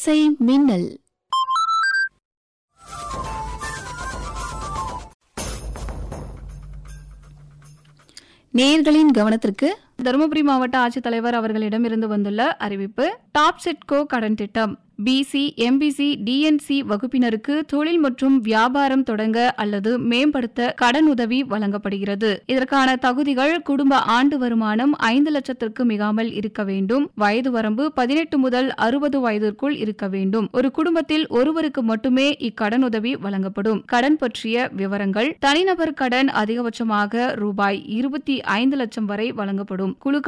இசை மின்னல் நேர்களின் கவனத்திற்கு தருமபுரி மாவட்ட ஆட்சித்தலைவர் அவர்களிடமிருந்து வந்துள்ள அறிவிப்பு டாப் செட்கோ கடன் திட்டம் பிசி எம்பிசி டிஎன்சி வகுப்பினருக்கு தொழில் மற்றும் வியாபாரம் தொடங்க அல்லது மேம்படுத்த கடன் உதவி வழங்கப்படுகிறது இதற்கான தகுதிகள் குடும்ப ஆண்டு வருமானம் ஐந்து லட்சத்திற்கு மிகாமல் இருக்க வேண்டும் வயது வரம்பு பதினெட்டு முதல் அறுபது வயதிற்குள் இருக்க வேண்டும் ஒரு குடும்பத்தில் ஒருவருக்கு மட்டுமே இக்கடன் உதவி வழங்கப்படும் கடன் பற்றிய விவரங்கள் தனிநபர் கடன் அதிகபட்சமாக ரூபாய் இருபத்தி ஐந்து லட்சம் வரை வழங்கப்படும் குழு